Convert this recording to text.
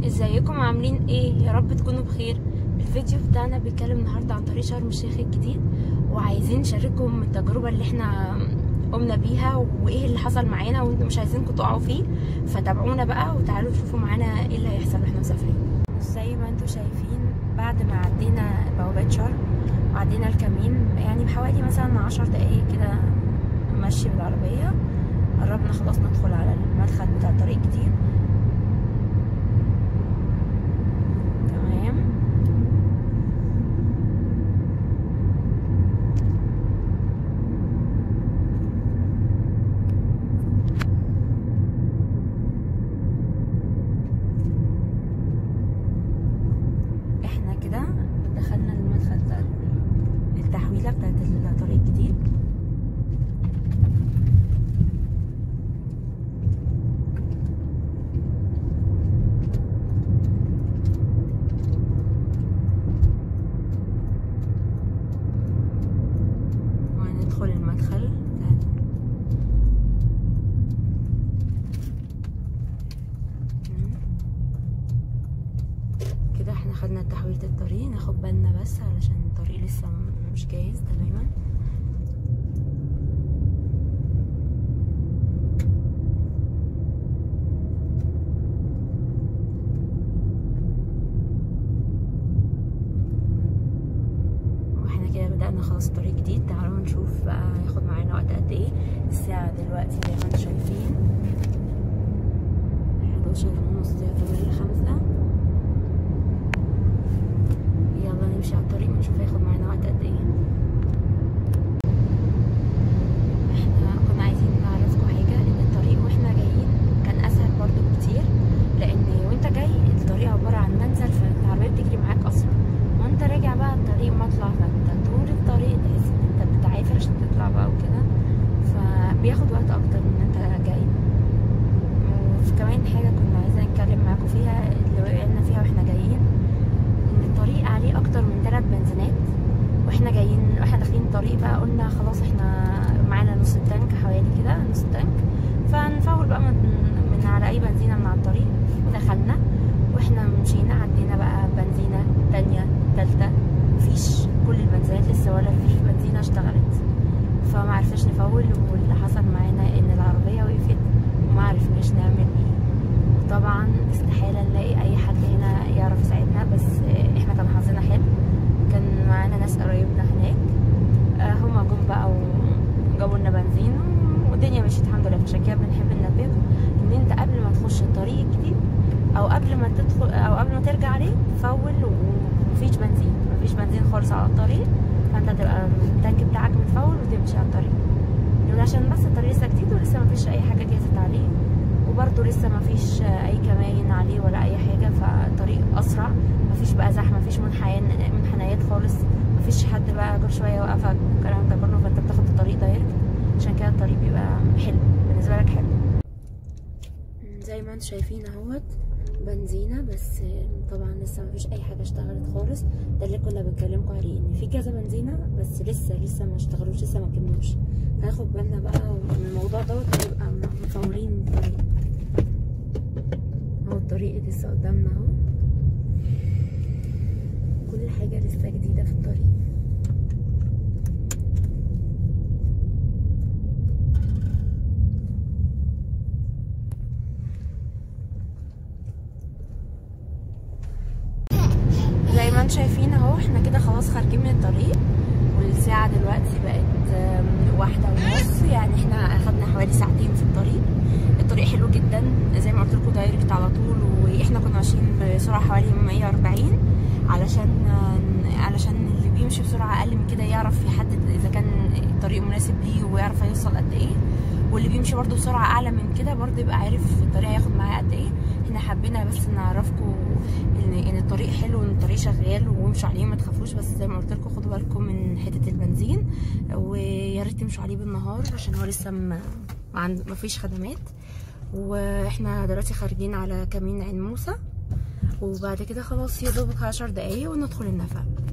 ازيكم عاملين ايه يا رب تكونوا بخير الفيديو بتاعنا بيتكلم النهارده عن طريق شرم الشيخ الجديد وعايزين نشارككم التجربه اللي احنا قمنا بيها وايه اللي حصل معانا ومش عايزينكم تقعوا فيه فتابعونا بقى وتعالوا تشوفوا معانا ايه اللي هيحصل واحنا مسافرين زي ما انتم شايفين بعد ما عدينا بوابات شرم وعدينا الكمين يعني بحوالي مثلا عشر دقايق كده مشي بالعربيه قربنا خلاص ندخل على المدخل بتاع الطريق الجديد تمام احنا كده دخلنا المدخل بتاع التحويله بتاعت الطريق الجديد وهندخل المدخل كده احنا خدنا تحويلة الطريق ناخد بالنا بس علشان الطريق لسه م- مش جاهز تماما واحنا كده بدأنا خلاص طريق جديد تعالوا نشوف بقى هياخد معانا وقت قد ايه الساعة دلوقتي زي ما انتم شايفين 11 ونص يعتبر خمسة يلا نمشي على الطريق ونشوف هياخد معانا وقت قد ايه احنا كنا عايزين نعرفكم حاجة ان الطريق واحنا جايين كان اسهل برضو بكتير لان وانت جاي الطريق عبارة عن منزل فالعربية بتجري معاك اسرع وانت راجع بقى الطريق مطلع فانت طول الطريق تحس ان انت بتعافر عشان تطلع بقى وكده فبياخد وقت اكتر من انت جاي وكمان حاجة كنا عايزة نتكلم معاكم فيها اللي وقعنا فيها واحنا جايين ان الطريق عليه اكتر من ثلاث بنزينات واحنا جايين واحنا داخلين الطريق بقى قلنا خلاص احنا معانا نص التانك حوالي كده نص التانك فنفول بقى من, من على اي بنزينة من على الطريق ودخلنا واحنا مشينا عدينا بقى بنزينة تانية تالتة مفيش كل البنزينات لسه ولا في بنزينة اشتغلت فما عرفناش نفول واللي حصل معانا ان العربية وقفت وما عرفناش نعمل ايه طبعا استحالة نلاقي اي حد هنا يعرف يساعدنا بس احنا كان حظنا حلو كان معانا ناس قرايبنا هناك آه، هما جم بقى وجابوا لنا بنزين والدنيا مشيت الحمد لله عشان كده بنحب ننبهكم ان انت قبل ما تخش الطريق الجديد او قبل ما تدخل او قبل ما ترجع عليه فول ومفيش بنزين مفيش بنزين خالص على الطريق فانت هتبقى التانك بتاعك متفول وتمشي على الطريق يعني عشان بس الطريق لسه جديد ولسه مفيش اي حاجه جهزت عليه وبرده لسه مفيش اي كماين عليه ولا اي حاجه فالطريق اسرع مفيش بقى زحمه مفيش منحنيات منحنيات خالص مفيش حد بقى كل شويه يوقفك والكلام ده كله فانت بتاخد الطريق دايركت عشان كده الطريق بيبقى حلو بالنسبه لك حلو زي ما انتم شايفين اهوت بنزينة بس طبعا لسه مفيش اي حاجه اشتغلت خالص ده اللي كنا بنكلمكم عليه ان في كذا بنزينة بس لسه لسه ما اشتغلوش لسه ما كملوش هناخد بالنا بقى من الموضوع دوت هيبقى مفورين الطريق اهو الطريق لسه قدامنا اهو كل حاجه لسه جديده في الطريق زي ما انتم شايفين اهو احنا كده خلاص خارجين من الطريق والساعة دلوقتي بقت آم، واحدة ونص يعني احنا اخدنا حوالي ساعتين في الطريق الطريق حلو جدا زي ما قلت لكم دايركت على طول واحنا كنا ماشيين بسرعة حوالي 140 علشان آم، علشان اللي بيمشي بسرعة اقل من كده يعرف يحدد اذا كان الطريق مناسب ليه ويعرف هيوصل قد ايه واللي بيمشي برضه بسرعة اعلى من كده برضه يبقى عارف الطريق هياخد معاه قد ايه احنا حبينا بس نعرفكم ان ان الطريق حلو وان الطريق شغال وامشوا عليه ما تخافوش بس زي ما قلت لكم خدوا بالكم من حته البنزين ويا ريت تمشوا عليه بالنهار عشان هو لسه ما ما عند- ما فيش خدمات واحنا دلوقتي خارجين على كمين عين موسى وبعد كده خلاص يا دوبك عشر دقايق وندخل النفق